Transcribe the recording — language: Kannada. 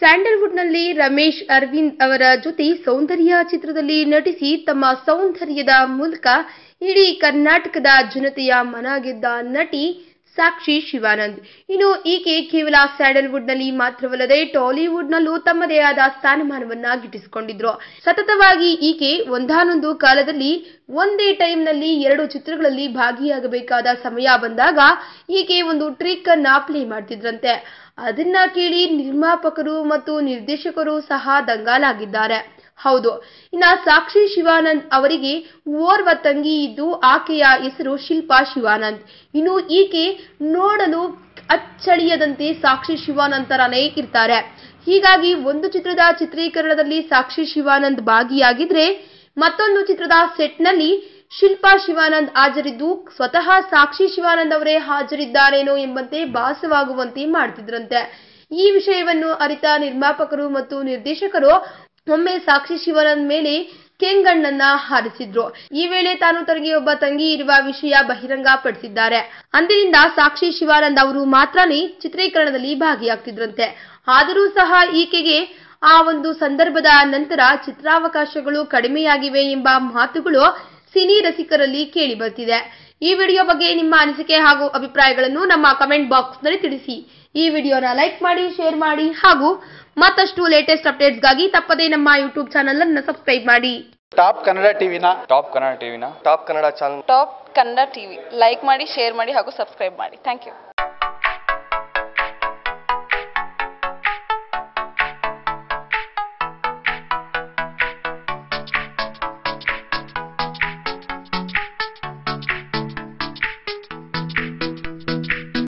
ಸ್ಯಾಂಡಲ್ವುಡ್ನಲ್ಲಿ ರಮೇಶ್ ಅರವಿಂದ್ ಅವರ ಜೊತೆ ಸೌಂದರ್ಯ ಚಿತ್ರದಲ್ಲಿ ನಟಿಸಿ ತಮ್ಮ ಸೌಂದರ್ಯದ ಮೂಲಕ ಇಡೀ ಕರ್ನಾಟಕದ ಜನತೆಯ ಮನ ಗೆದ್ದ ನಟಿ ಸಾಕ್ಷಿ ಶಿವಾನಂದ್ ಇನ್ನು ಈಕೆ ಕೇವಲ ಸ್ಯಾಂಡಲ್ವುಡ್ನಲ್ಲಿ ಮಾತ್ರವಲ್ಲದೆ ಟಾಲಿವುಡ್ನಲ್ಲೂ ತಮ್ಮದೇ ಆದ ಸ್ಥಾನಮಾನವನ್ನ ಗಿಟ್ಟಿಸಿಕೊಂಡಿದ್ರು ಸತತವಾಗಿ ಈಕೆ ಒಂದಾನೊಂದು ಕಾಲದಲ್ಲಿ ಒಂದೇ ಟೈಮ್ನಲ್ಲಿ ಎರಡು ಚಿತ್ರಗಳಲ್ಲಿ ಭಾಗಿಯಾಗಬೇಕಾದ ಸಮಯ ಬಂದಾಗ ಈಕೆ ಒಂದು ಟ್ರಿಕ್ ಅನ್ನ ಪ್ಲೇ ಮಾಡ್ತಿದ್ರಂತೆ ಅದನ್ನ ಕೇಳಿ ನಿರ್ಮಾಪಕರು ಮತ್ತು ನಿರ್ದೇಶಕರು ಸಹ ದಂಗಾಲಾಗಿದ್ದಾರೆ ಹೌದು ಇನ್ನ ಸಾಕ್ಷಿ ಶಿವಾನಂದ್ ಅವರಿಗೆ ಓರ್ವ ತಂಗಿ ಇದ್ದು ಆಕೆಯ ಹೆಸರು ಶಿಲ್ಪಾ ಶಿವಾನಂದ್ ಇನ್ನು ಈಕೆ ನೋಡಲು ಅಚ್ಚಳಿಯದಂತೆ ಸಾಕ್ಷಿ ಶಿವಾನಂದ್ ತರಾನೇ ಇರ್ತಾರೆ ಹೀಗಾಗಿ ಒಂದು ಚಿತ್ರದ ಚಿತ್ರೀಕರಣದಲ್ಲಿ ಸಾಕ್ಷಿ ಶಿವಾನಂದ್ ಭಾಗಿಯಾಗಿದ್ರೆ ಮತ್ತೊಂದು ಚಿತ್ರದ ಸೆಟ್ನಲ್ಲಿ ಶಿಲ್ಪಾ ಶಿವಾನಂದ್ ಹಾಜರಿದ್ದು ಸ್ವತಃ ಸಾಕ್ಷಿ ಶಿವಾನಂದ್ ಅವರೇ ಹಾಜರಿದ್ದಾರೇನೋ ಎಂಬಂತೆ ಭಾಸವಾಗುವಂತೆ ಮಾಡ್ತಿದ್ರಂತೆ ಈ ವಿಷಯವನ್ನು ಅರಿತ ನಿರ್ಮಾಪಕರು ಮತ್ತು ನಿರ್ದೇಶಕರು ಒಮ್ಮೆ ಸಾಕ್ಷಿ ಶಿವಾನಂದ್ ಮೇಲೆ ಕೆಂಗಣ್ಣನ್ನ ಹಾರಿಸಿದ್ರು ಈ ವೇಳೆ ತಾನು ತನಗೆ ಒಬ್ಬ ತಂಗಿ ಇರುವ ವಿಷಯ ಬಹಿರಂಗ ಪಡಿಸಿದ್ದಾರೆ ಅಂದಿನಿಂದ ಸಾಕ್ಷಿ ಶಿವಾನಂದ್ ಅವರು ಮಾತ್ರನೇ ಚಿತ್ರೀಕರಣದಲ್ಲಿ ಭಾಗಿಯಾಗ್ತಿದ್ರಂತೆ ಆದರೂ ಸಹ ಈಕೆಗೆ ಆ ಒಂದು ಸಂದರ್ಭದ ನಂತರ ಚಿತ್ರಾವಕಾಶಗಳು ಕಡಿಮೆಯಾಗಿವೆ ಎಂಬ ಮಾತುಗಳು ಸಿನಿ ರಸಿಕರಲ್ಲಿ ಕೇಳಿ ಬರ್ತಿದೆ ಈ ವಿಡಿಯೋ ಬಗ್ಗೆ ನಿಮ್ಮ ಅನಿಸಿಕೆ ಹಾಗೂ ಅಭಿಪ್ರಾಯಗಳನ್ನು ನಮ್ಮ ಕಮೆಂಟ್ ಬಾಕ್ಸ್ ನಲ್ಲಿ ತಿಳಿಸಿ ಈ ವಿಡಿಯೋನ ಲೈಕ್ ಮಾಡಿ ಶೇರ್ ಮಾಡಿ ಹಾಗೂ ಮತ್ತಷ್ಟು ಲೇಟೆಸ್ಟ್ ಅಪ್ಡೇಟ್ಸ್ಗಾಗಿ ತಪ್ಪದೇ ನಮ್ಮ ಯೂಟ್ಯೂಬ್ ಚಾನಲ್ ಅನ್ನು ಸಬ್ಸ್ಕ್ರೈಬ್ ಮಾಡಿ ಟಾಪ್ ಕನ್ನಡ ಟಿವಿನ ಟಾಪ್ ಕನ್ನಡ ಟಿವಿನ top Kannada channel top Kannada TV like ಮಾಡಿ ಶೇರ್ ಮಾಡಿ ಹಾಗೂ ಸಬ್ಸ್ಕ್ರೈಬ್ ಮಾಡಿ ಥ್ಯಾಂಕ್ ಯು